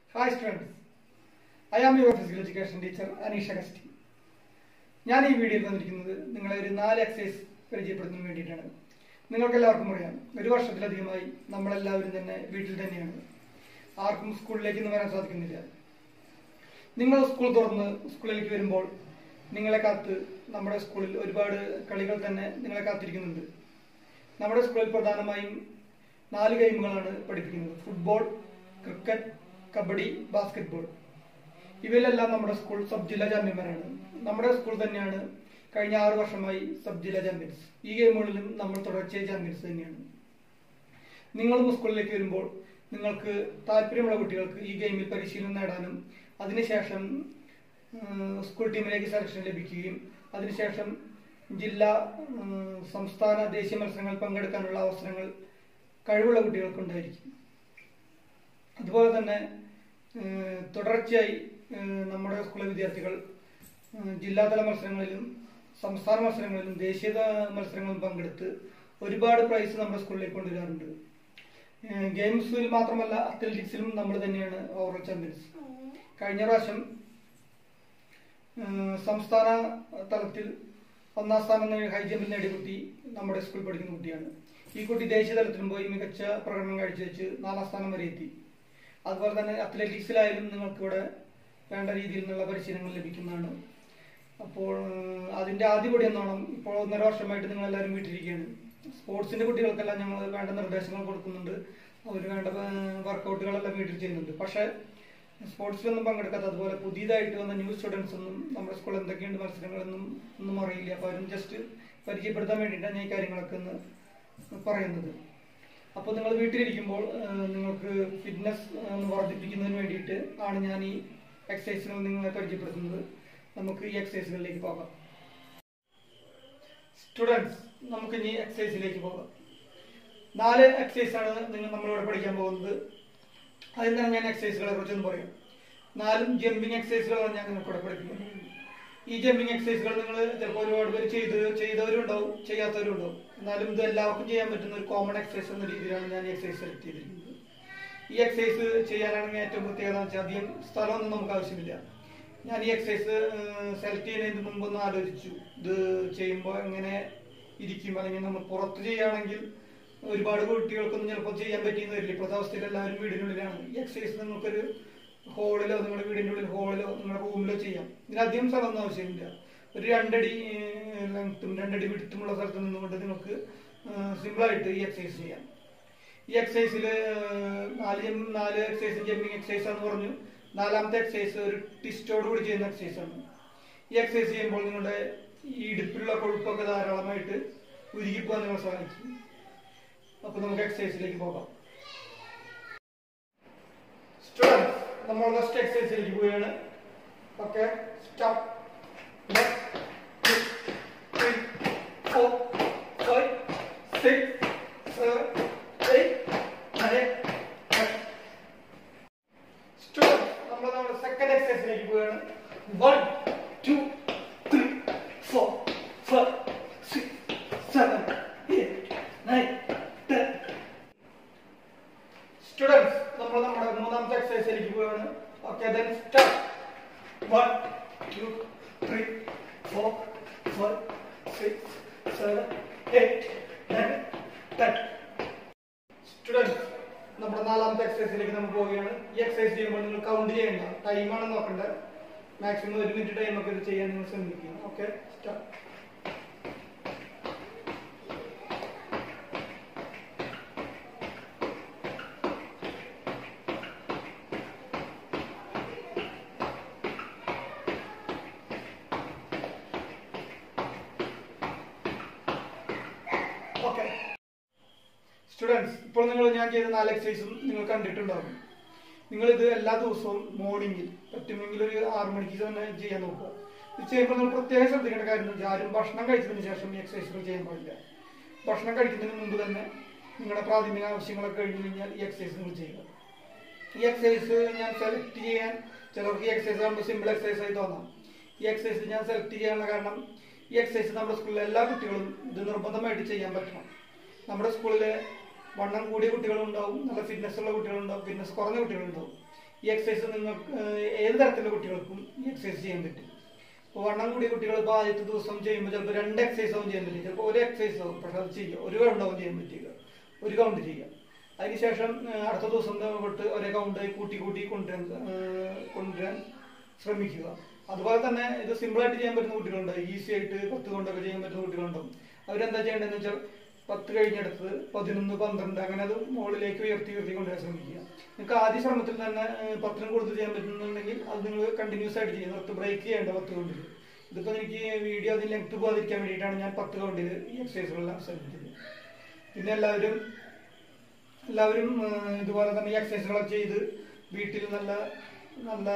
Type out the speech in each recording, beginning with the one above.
hi students I am your physical education teacher Aneesha കസ്റ്റി ഞാൻ ഈ വീഡിയോയിൽ വന്നിരിക്കുന്നത് നിങ്ങളെ ഒരു നാല് എക്സസൈസ് പരിചയപ്പെടുത്തുന്നതിന് വേണ്ടിയിട്ടാണ് നിങ്ങൾക്ക് എല്ലാവർക്കും അറിയാം ഒരു വർഷത്തിലധികമായി നമ്മളെല്ലാവരും തന്നെ വീട്ടിൽ തന്നെയാണ് ആർക്കും സ്കൂളിലേക്ക് ഒന്നും വരാൻ സാധിക്കുന്നില്ല നിങ്ങൾ സ്കൂൾ തുറന്ന് സ്കൂളിലേക്ക് വരുമ്പോൾ നിങ്ങളെ കാത്ത് നമ്മുടെ സ്കൂളിൽ ഒരുപാട് കളികൾ തന്നെ നിങ്ങളെ കാത്തിരിക്കുന്നുണ്ട് നമ്മുടെ സ്കൂളിൽ പ്രധാനമായും നാല് ഗെയിമുകളാണ് പഠിപ്പിക്കുന്നത് ഫുട്ബോൾ ക്രിക്കറ്റ് കബഡി ബാസ്കറ്റ്ബോൾ ഇവയിലെല്ലാം നമ്മുടെ സ്കൂൾ സബ് ജില്ലാ ചാമ്പ്യന്മാരാണ് നമ്മുടെ സ്കൂൾ തന്നെയാണ് കഴിഞ്ഞ ആറ് വർഷമായി സബ് ജില്ലാ ചാമ്പ്യൻസ് ഈ ഗെയിമുകളിലും നമ്മൾ തുടർച്ചയായി ചാമ്പ്യൻസ് തന്നെയാണ് നിങ്ങളും സ്കൂളിലേക്ക് വരുമ്പോൾ നിങ്ങൾക്ക് താല്പര്യമുള്ള കുട്ടികൾക്ക് ഈ ഗെയിമിൽ പരിശീലനം നേടാനും അതിനുശേഷം ഉം, സ്കൂൾ ടീമിലേക്ക് സെലക്ഷൻ ലഭിക്കുകയും അതിനുശേഷം ജില്ലാ ഉം, സംസ്ഥാന ദേശീയ മത്സരങ്ങളിൽ പങ്കെടുക്കാനുള്ള അവസരങ്ങൾ കഴിവുള്ള കുട്ടികൾക്കുണ്ടായിരിക്കും അതുപോലെ തന്നെ ഏഹ്, തുടർച്ചയായി ഏഹ്, നമ്മുടെ സ്കൂളിലെ വിദ്യാർത്ഥികൾ ഏഹ്, ജില്ലാതല മത്സരങ്ങളിലും സംസ്ഥാന മത്സരങ്ങളിലും ദേശീയ മത്സരങ്ങളിലും പങ്കെടുത്ത് ഒരുപാട് പ്രൈസ് നമ്മുടെ സ്കൂളിലേക്ക് കൊണ്ടുവരാറുണ്ട് ഏഹ്, ഗെയിംസിൽ മാത്രമല്ല അത്ലറ്റിക്സിലും നമ്മൾ തന്നെയാണ് ഓവറോൾ ചാമ്പ്യൻസ് കഴിഞ്ഞ പ്രാവശ്യം ഏഹ്, സംസ്ഥാന തലത്തിൽ ഒന്നാം സ്ഥാനം നേടി ഹൈ ജമ്പിൽ നേടിയ കുട്ടി നമ്മുടെ സ്കൂളിൽ പഠിക്കുന്ന കുട്ടിയാണ് ഈ കുട്ടി ദേശീയ തലത്തിലും പോയി മികച്ച പ്രകടനം കാഴ്ചവെച്ച് നാലാം സ്ഥാനം വരെ എത്തി അതുപോലെ തന്നെ അത്ലറ്റിക്സിലായാലും നിങ്ങൾക്ക് ഇവിടെ വേണ്ട രീതിയിൽ നിന്നുള്ള പരിശീലനങ്ങൾ ലഭിക്കുന്നതാണ് അപ്പോൾ ഏഹ്, അതിന്റെ ആദ്യപടി എന്നോണം ഇപ്പോൾ ഒന്നര വർഷമായിട്ട് നിങ്ങൾ എല്ലാവരും വീട്ടിലിരിക്കുകയാണ് സ്പോർട്സിന്റെ കുട്ടികൾക്കെല്ലാം ഞങ്ങൾ വേണ്ട നിർദ്ദേശങ്ങൾ കൊടുക്കുന്നുണ്ട് അവർ വേണ്ട വർക്കൗട്ടുകളെല്ലാം വീട്ടിൽ ചെയ്യുന്നുണ്ട് പക്ഷേ സ്പോർട്സിലൊന്നും പങ്കെടുക്കാത്ത അതുപോലെ പുതിയതായിട്ട് വന്ന ന്യൂ സ്റ്റുഡൻസ് ഒന്നും നമ്മുടെ സ്കൂളിൽ എന്തൊക്കെയുണ്ട് മത്സരങ്ങളൊന്നും ഒന്നും അറിയില്ല അപ്പോൾ അവരും ജസ്റ്റ് പരിചയപ്പെടുത്താൻ വേണ്ടിയിട്ടാണ് ഞാൻ ഈ കാര്യങ്ങളൊക്കെ ഒന്ന് പറയുന്നത് അപ്പോൾ നിങ്ങൾ വീട്ടിലിരിക്കുമ്പോൾ ആ, നിങ്ങൾക്ക് ഫിറ്റ്നസ് ഒന്ന് വർദ്ധിപ്പിക്കുന്നതിന് വേണ്ടിയിട്ട് ആണ് ഞാൻ ഈ എക്സസൈസുകൾ നിങ്ങളെ പരിചയപ്പെടുത്തുന്നത് നമുക്ക് ഈ എക്സസൈസുകളിലേക്ക് പോകാം സ്റ്റുഡൻസ് നമുക്ക് ഇനി എക്സസൈസിലേക്ക് പോകാം നാല് എക്സസൈസ് ആണ് നിങ്ങൾ നമ്മളിവിടെ പഠിക്കാൻ പോകുന്നത് അതിൽ തന്നെ ഞാൻ എക്സസൈസുകളെ കുറിച്ചൊന്ന് പറയാം നാലും ജമ്പിങ് എക്സസൈസുകളാണ് ഞാൻ നിങ്ങൾക്ക് ഇവിടെ പഠിപ്പിക്കുന്നത് ഈ ജമ്പിങ് എക്സസൈസുകൾ നിങ്ങൾ ചിലപ്പോൾ ഒരുപാട് പേര് ചെയ്ത് ചെയ്തവരും ഉണ്ടാവും ചെയ്യാത്തവരും ഉണ്ടാവും എന്നാലും ഇത് എല്ലാവർക്കും ചെയ്യാൻ പറ്റുന്ന ഒരു കോമൺ എക്സസൈസ് എന്ന രീതിയിലാണ് ഞാൻ ഈ എക്സസൈസ് സെലക്ട് ചെയ്തിരിക്കുന്നത് ഈ എക്സസൈസ് ചെയ്യാനാണെങ്കിൽ ഏറ്റവും പ്രത്യേകത എന്ന് വെച്ചാൽ അധികം സ്ഥലമൊന്നും നമുക്ക് ആവശ്യമില്ല ഞാൻ ഈ എക്സസൈസ് സെലക്ട് ചെയ്യുന്നതിന് മുമ്പ് ഒന്ന് ആലോചിച്ചു ഇത് ചെയ്യുമ്പോൾ എങ്ങനെ ഇരിക്കും അല്ലെങ്കിൽ നമ്മൾ പുറത്ത് ചെയ്യുകയാണെങ്കിൽ ഒരുപാട് കുട്ടികൾക്കൊന്നും ചിലപ്പോൾ ചെയ്യാൻ പറ്റിയെന്ന് വരില്ല ഇപ്പോഴത്തെ അവസ്ഥയിൽ എല്ലാവരും വീടിനുള്ളിലാണ് ഈ എക്സസൈസ് നിങ്ങൾക്കൊരു ഹോളിലോ നിങ്ങളുടെ വീടിൻ്റെ ഉള്ളിൽ ഹോളിലോ നിങ്ങളുടെ റൂമിലോ ചെയ്യാം ഇതിനധികം സ്ഥലമൊന്നും ആവശ്യമില്ല ഒരു രണ്ടടി ലെങ്ത്തും രണ്ടടി വിടുത്തുമുള്ള സ്ഥലത്ത് നിന്നുകൊണ്ട് നിങ്ങൾക്ക് സിമ്പിളായിട്ട് ഈ എക്സസൈസ് ചെയ്യാം ഈ എക്സസൈസിൽ നാല് ജം- നാല് എക്സസൈസ് ജമ്പിങ് എക്സസൈസ് എന്ന് പറഞ്ഞു നാലാമത്തെ എക്സസൈസ് ഒരു ട്വിസ്റ്റോട് കൂടി ചെയ്യുന്ന എക്സസൈസ് ആണ് ഈ എക്സസൈസ് ചെയ്യുമ്പോൾ നിങ്ങളുടെ ഈ ഇടുപ്പിലുള്ള കൊഴുപ്പൊക്കെ ധാരാളമായിട്ട് ഉരുകിപ്പോകാൻ നിങ്ങളെ സഹായിക്കും അപ്പൊ നമുക്ക് എക്സസൈസിലേക്ക് പോകാം സ്റ്റുഡൻസ് നമ്മൾ ഫസ്റ്റ് എക്സസൈസിലേക്ക് പോവുകയാണ് okay start three four five six seven eight nine students നമ്മൾ നമ്മുടെ സെക്കൻഡ് എക്സസൈസിലേക്ക് പോവുകയാണ് one two three four five six seven eight nine ten students നമ്മൾ നമ്മുടെ മൂന്നാമത്തെ എക്സസൈസിലേക്ക് പോവുകയാണ് okay then start one two three four five six seven eight nine ten students നമ്മുടെ നാലാമത്തെ എക്സസൈസിലേക്ക് നമ്മൾ പോവുകയാണ് ഈ എക്സസൈസ് ചെയ്യുമ്പോൾ നിങ്ങൾ കൗണ്ട് ചെയ്യണ്ട ടൈമാണ് നോക്കേണ്ടത് മാക്സിമം ഒരു മിനിറ്റ് ടൈം ഒക്കെ ഇത് ചെയ്യാൻ നിങ്ങൾ ശ്രമിക്കുക ഓക്കെ സ്റ്റാർട്ട് ഓക്കെ സ്റ്റുഡൻസ് ഇപ്പോൾ നിങ്ങൾ ഞാൻ ചെയ്ത നാല് എക്സസൈസും നിങ്ങൾ കണ്ടിട്ടുണ്ടാകും നിങ്ങൾ ഇത് എല്ലാ ദിവസവും മോർണിംഗിൽ പറ്റുമെങ്കിൽ ഒരു ആറു മണിക്ക് തന്നെ ചെയ്യാൻ നോക്കുക ഇത് ചെയ്യുമ്പോൾ നിങ്ങൾ പ്രത്യേകം ശ്രദ്ധിക്കേണ്ട കാര്യം എന്ന് വെച്ചാൽ ആരും ഭക്ഷണം കഴിച്ചതിന് ശേഷം ഈ എക്സസൈസുകൾ ചെയ്യാൻ പാടില്ല ഭക്ഷണം കഴിക്കുന്നതിന് മുമ്പ് തന്നെ നിങ്ങളുടെ പ്രാഥമിക ആവശ്യങ്ങളൊക്കെ കഴിഞ്ഞു കഴിഞ്ഞാൽ ഈ എക്സസൈസ് നിങ്ങൾ ചെയ്യുക ഈ എക്സസൈസ് ഞാൻ സെലക്ട് ചെയ്യാൻ ചിലർക്ക് ഈ എക്സസൈസ് ആകുമ്പോൾ സിമ്പിൾ എക്സസൈസ് ആയി തോന്നാം ഈ എക്സസൈസ് ഞാൻ സെലക്ട് ചെയ്യാനുള്ള കാരണം ഈ എക്സസൈസ് നമ്മുടെ സ്കൂളിലെ എല്ലാ കുട്ടികളും ഇത് നിർബന്ധമായിട്ട് ചെയ്യാൻ പറ്റണം നമ്മുടെ സ്കൂളിലെ വണ്ണം കൂടിയ കുട്ടികളുണ്ടാവും നല്ല ഫിറ്റ്നസ് ഉള്ള കുട്ടികളുണ്ടാവും ഫിറ്റ്നസ് കുറഞ്ഞ കുട്ടികളുണ്ടാവും ഈ എക്സസൈസ് നിങ്ങൾക്ക് ഏഹ്, ഏത് തരത്തിലുള്ള കുട്ടികൾക്കും ഈ എക്സസൈസ് ചെയ്യാൻ പറ്റും ഇപ്പോൾ വണ്ണം കൂടിയ കുട്ടികൾ ഇപ്പോൾ ആദ്യത്തെ ദിവസം ചെയ്യുമ്പോൾ ചിലപ്പോൾ രണ്ട് എക്സസൈസ് ആവും ചെയ്യാൻ പറ്റും ചിലപ്പോൾ ഒരു എക്സസൈസ് ആവും പക്ഷെ അത് ചെയ്യുക ഒരു കൗണ്ടാവും ചെയ്യാൻ പറ്റുക ഒരു കൗണ്ട് ചെയ്യുക അതിനുശേഷം ഏഹ്, അടുത്ത ദിവസം തൊട്ട് ഒരേ കൗണ്ട് കൂട്ടി കൂട്ടി കൊണ്ടുവരാൻ ഏഹ്, കൊണ്ടുവരാൻ ശ്രമിക്കുക അതുപോലെ തന്നെ ഇത് സിമ്പിളായിട്ട് ചെയ്യാൻ പറ്റുന്ന കുട്ടികളുണ്ട് ഈസി ആയിട്ട് പത്ത് കൊണ്ടൊക്കെ ചെയ്യാൻ പറ്റുന്ന കുട്ടികളുണ്ടാവും അവരെന്താ ചെയ്യേണ്ടതെന്ന് വെച്ചാൽ പത്ത് കഴിഞ്ഞെടുത്ത് പതിനൊന്ന് പന്ത്രണ്ട് അങ്ങനെ അത് മുകളിലേക്ക് ഉയർത്തി ഉയർത്തി കൊണ്ടുവരാൻ ശ്രമിക്കുക നിങ്ങൾക്ക് ആദ്യ ശ്രമത്തിൽ തന്നെ ഏഹ്, പത്തിനും കൂടുതൽ ചെയ്യാൻ പറ്റുന്നുണ്ടെങ്കിൽ അത് നിങ്ങൾ കണ്ടിന്യൂസ് ആയിട്ട് ചെയ്യുക നിർത്ത് ബ്രേക്ക് ചെയ്യേണ്ട പത്ത് കൗണ്ടിൽ ഇതിപ്പോൾ എനിക്ക് വീഡിയോ അതിൽ ലെങ്ത് പോകാതിരിക്കാൻ വേണ്ടിയിട്ടാണ് ഞാൻ പത്ത് കൗണ്ടിൽ ഈ എക്സസൈസുകളെല്ലാം ശ്രമിക്കുന്നത് പിന്നെ എല്ലാവരും എല്ലാവരും ഏഹ്, ഇതുപോലെ തന്നെ ഈ എക്സസൈസുകളൊക്കെ ചെയ്ത് വീട്ടിൽ നല്ല നല്ല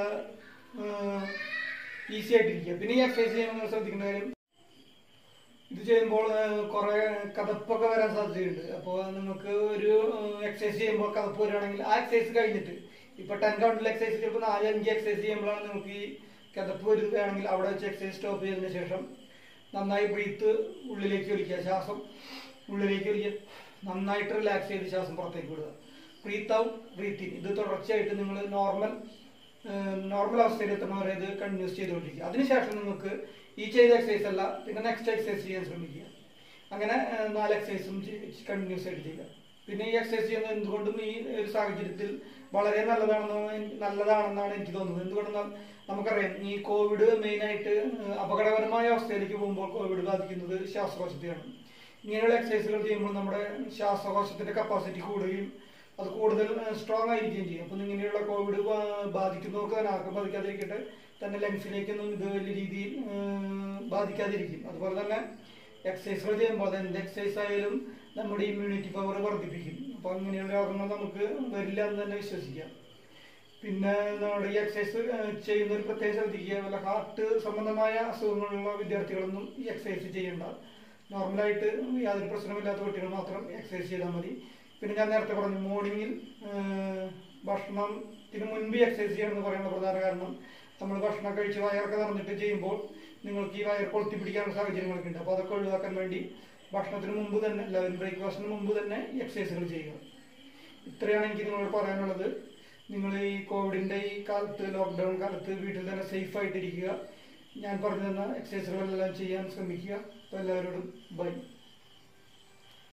ഈസി ആയിട്ടിരിക്കുക പിന്നെ ഈ എക്സസൈസ് ചെയ്യുമ്പോൾ നിങ്ങൾ ശ്രദ്ധിക്കേണ്ട കാര്യം ഇത് ചെയ്യുമ്പോൾ ഏഹ്, കുറെ കഥപ്പൊക്കെ വരാൻ സാധ്യതയുണ്ട് അപ്പോൾ നിങ്ങൾക്ക് ഒരു എക്സസൈസ് ചെയ്യുമ്പോൾ കഥപ്പ് വരികയാണെങ്കിൽ ആ എക്സസൈസ് കഴിഞ്ഞിട്ട് ഇപ്പൊ ടെൻ കൗണ്ടിൽ എക്സസൈസ് ചിലപ്പോൾ നാല് അഞ്ച് എക്സസൈസ് ചെയ്യുമ്പോഴാണ് നിങ്ങൾക്ക് ഈ കഥപ്പ് വരികയാണെങ്കിൽ അവിടെ വെച്ച് എക്സസൈസ് സ്റ്റോപ്പ് ചെയ്തതിന് ശേഷം നന്നായി ബ്രീത്ത് ഉള്ളിലേക്ക് വലിക്കുക ശ്വാസം ഉള്ളിലേക്ക് വലിക്കുക നന്നായിട്ട് റിലാക്സ് ചെയ്ത് ശ്വാസം പുറത്തേക്ക് വിടുക ബ്രീത്ത് ഔട്ട് ബ്രീത്ത് ഇൻ ഇത് തുടർച്ചയായിട്ട് നിങ്ങൾ നോർമൽ നോർമൽ അവസ്ഥയിൽ എത്തുന്ന വരെ ഇത് കണ്ടിന്യൂസ് ചെയ്തുകൊണ്ടിരിക്കുക അതിനുശേഷം നിങ്ങൾക്ക് ഈ ചെയ്ത എക്സസൈസ് അല്ല പിന്നെ നെക്സ്റ്റ് എക്സസൈസ് ചെയ്യാൻ ശ്രമിക്കുക അങ്ങനെ ഏഹ്, നാല് എക്സസൈസും കണ്ടിന്യൂസ് ആയിട്ട് ചെയ്യുക പിന്നെ ഈ എക്സസൈസ് ചെയ്യുന്നത് എന്തുകൊണ്ടും ഈ ഒരു സാഹചര്യത്തിൽ വളരെ നല്ലതാണെന്ന് എനി- നല്ലതാണെന്നാണ് എനിക്ക് തോന്നുന്നത് എന്തുകൊണ്ടെന്നാൽ നമുക്കറിയാം ഈ കോവിഡ് മെയിനായിട്ട് ഏഹ്, അപകടകരമായ അവസ്ഥയിലേക്ക് പോകുമ്പോൾ കോവിഡ് ബാധിക്കുന്നത് ശ്വാസകോശത്തെയാണ് ഇങ്ങനെയുള്ള എക്സസൈസുകൾ ചെയ്യുമ്പോൾ നമ്മുടെ ശ്വാസകോശത്തിന്റെ കപ്പാസിറ്റി കൂടുകയും അത് കൂടുതൽ സ്ട്രോങ് ആയിരിക്കുകയും ചെയ്യും അപ്പം ഇങ്ങനെയുള്ള കോവിഡ് ബാ- ബാധിക്കുന്നവർക്ക് തന്നെ ആർക്കും ബാധിക്കാതിരിക്കട്ടെ തന്നെ ലങ്സിലേക്കൊന്നും ഇത് വലിയ രീതിയിൽ ഏഹ്, ബാധിക്കാതിരിക്കും അതുപോലെ തന്നെ എക്സസൈസുകൾ ചെയ്യുമ്പോൾ അത് എന്ത് എക്സസൈസ് ആയാലും നമ്മുടെ ഇമ്മ്യൂണിറ്റി പവർ വർദ്ധിപ്പിക്കും അപ്പോൾ ഇങ്ങനെയുള്ള രോഗങ്ങൾ നമുക്ക് വരില്ല എന്ന് തന്നെ വിശ്വസിക്കാം പിന്നെ നമ്മുടെ ഈ എക്സസൈസ് ചെയ്യുന്നവർ പ്രത്യേകം ശ്രദ്ധിക്കുക വല്ല ഹാർട്ട് സംബന്ധമായ അസുഖങ്ങളുള്ള വിദ്യാർത്ഥികളൊന്നും ഈ എക്സസൈസ് ചെയ്യേണ്ട നോർമലായിട്ട് യാതൊരു പ്രശ്നമില്ലാത്ത കുട്ടികൾ മാത്രം എക്സസൈസ് ചെയ്താൽ മതി പിന്നെ ഞാൻ നേരത്തെ പറഞ്ഞു മോർണിംഗിൽ ഭക്ഷണത്തിന് മുൻപ് എക്സസൈസ് ചെയ്യണമെന്ന് പറയാനുള്ള പ്രധാന കാരണം നമ്മൾ ഭക്ഷണം കഴിച്ച് വയറൊക്കെ നിറഞ്ഞിട്ട് ചെയ്യുമ്പോൾ നിങ്ങൾക്ക് ഈ വയർ കൊളുത്തി പിടിക്കാനുള്ള സാഹചര്യങ്ങളൊക്കെ ഉണ്ട് അപ്പോൾ അതൊക്കെ ഒഴിവാക്കാൻ വേണ്ടി ഭക്ഷണത്തിന് മുമ്പ് തന്നെ എല്ലാവരും ബ്രേക്ക്ഫാസ്റ്റിന് മുമ്പ് തന്നെ ഈ എക്സസൈസുകൾ ചെയ്യുക ഇത്രയാണ് എനിക്ക് നിങ്ങളോട് പറയാനുള്ളത് നിങ്ങൾ ഈ കോവിഡിന്റെ ഈ കാലത്ത് ലോക്ക്ഡൗൺ കാലത്ത് വീട്ടിൽ തന്നെ സേഫ് ആയിട്ടിരിക്കുക ഞാൻ പറഞ്ഞു തന്ന എക്സസൈസുകളെല്ലാം ചെയ്യാൻ ശ്രമിക്കുക അപ്പോൾ എല്ലാവരോടും ബൈ